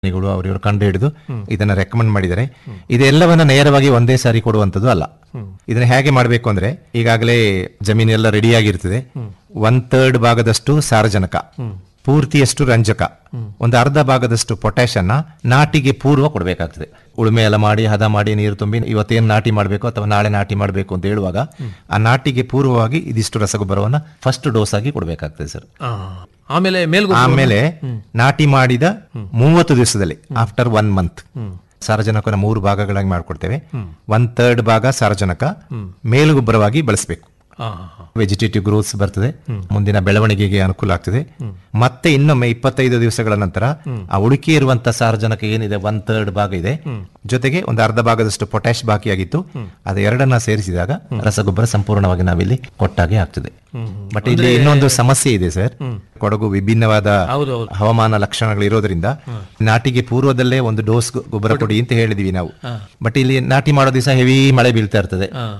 ಗಳು ಅವರಿವರು ಕಂಡು ಹಿಡಿದು ಇದನ್ನ ರೆಕಮೆಂಡ್ ಮಾಡಿದ್ದಾರೆ ಇದೆಲ್ಲವನ್ನ ನೇರವಾಗಿ ಒಂದೇ ಸಾರಿ ಕೊಡುವಂತದ್ದು ಅಲ್ಲ ಇದನ್ನ ಹೇಗೆ ಮಾಡಬೇಕು ಅಂದ್ರೆ ಈಗಾಗಲೇ ಜಮೀನೆಲ್ಲ ರೆಡಿ ಆಗಿರ್ತದೆ ಒನ್ ಥರ್ಡ್ ಭಾಗದಷ್ಟು ಸಾರಜನಕ ಪೂರ್ತಿಯಷ್ಟು ರಂಜಕ ಒಂದು ಅರ್ಧ ಭಾಗದಷ್ಟು ಪೊಟ್ಯಾಶ್ ಅನ್ನ ನಾಟಿಗೆ ಪೂರ್ವ ಕೊಡಬೇಕಾಗ್ತದೆ ಉಳುಮೆ ಎಲ್ಲ ಮಾಡಿ ಹದ ಮಾಡಿ ನೀರು ತುಂಬಿ ಇವತ್ತೇನು ನಾಟಿ ಮಾಡಬೇಕು ಅಥವಾ ನಾಳೆ ನಾಟಿ ಮಾಡಬೇಕು ಅಂತ ಹೇಳುವಾಗ ಆ ನಾಟಿಗೆ ಪೂರ್ವವಾಗಿ ಇದಿಷ್ಟು ರಸಗೊಬ್ಬರವನ್ನ ಫಸ್ಟ್ ಡೋಸ್ ಆಗಿ ಕೊಡಬೇಕಾಗ್ತದೆ ಸರ್ ಆ, ಆಮೇಲೆ ಮೇಲ್ಗೊಬ್ಬರ ಆಮೇಲೆ ನಾಟಿ ಮಾಡಿದ ಮೂವತ್ತು ದಿವಸದಲ್ಲಿ ಆಫ್ಟರ್ ಒನ್ ಮಂತ್ ಸಾರಜನಕನ ಮೂರು ಭಾಗಗಳಾಗಿ ಮಾಡ್ಕೊಡ್ತೇವೆ ಒನ್ ಥರ್ಡ್ ಭಾಗ ಸಾರಜನಕ ಮೇಲುಗೊಬ್ಬರವಾಗಿ ಬಳಸಬೇಕು ಆ, ವೆಜಿಟೇಟಿವ್ ಗ್ರೋತ್ಸ್ ಬರ್ತದೆ ಮುಂದಿನ ಬೆಳವಣಿಗೆಗೆ ಅನುಕೂಲ ಆಗ್ತದೆ ಮತ್ತೆ ಇನ್ನೊಮ್ಮೆ ಇಪ್ಪತ್ತೈದು ದಿವಸಗಳ ನಂತರ ಆ ಉಳಿಕೆ ಇರುವಂತ ಸಾರಜನಕ ಏನಿದೆ ಒನ್ ಥರ್ಡ್ ಭಾಗ ಇದೆ ಜೊತೆಗೆ ಒಂದು ಅರ್ಧ ಭಾಗದಷ್ಟು ಪೊಟ್ಯಾಶ್ ಬಾಕಿಯಾಗಿತ್ತು ಅದು ಎರಡನ್ನ ಸೇರಿಸಿದಾಗ ರಸಗೊಬ್ಬರ ಸಂಪೂರ್ಣವಾಗಿ ನಾವಿಲ್ಲಿ ಕೊಟ್ಟಾಗೆ ಆಗ್ತದೆ ಬಟ್ ಇಲ್ಲಿ ಇನ್ನೊಂದು ಸಮಸ್ಯೆ ಇದೆ ಸರ್ ಕೊಡಗು ವಿಭಿನ್ನವಾದ ಹೌದು ಹೌದು ಹವಾಮಾನ ಲಕ್ಷಣಗಳು ಇರೋದ್ರಿಂದ ನಾಟಿಗೆ ಪೂರ್ವದಲ್ಲೇ ಒಂದು ಡೋಸ್ ಗೊಬ್ಬರ ಕೊಡಿ ಅಂತ ಹೇಳಿದೀವಿ ನಾವು ಬಟ್ ಇಲ್ಲಿ ನಾಟಿ ಮಾಡೋ ದಿವಸ ಹೆವಿ ಮಳೆ ಬೀಳ್ತಾ ಇರ್ತದೆ ಆ,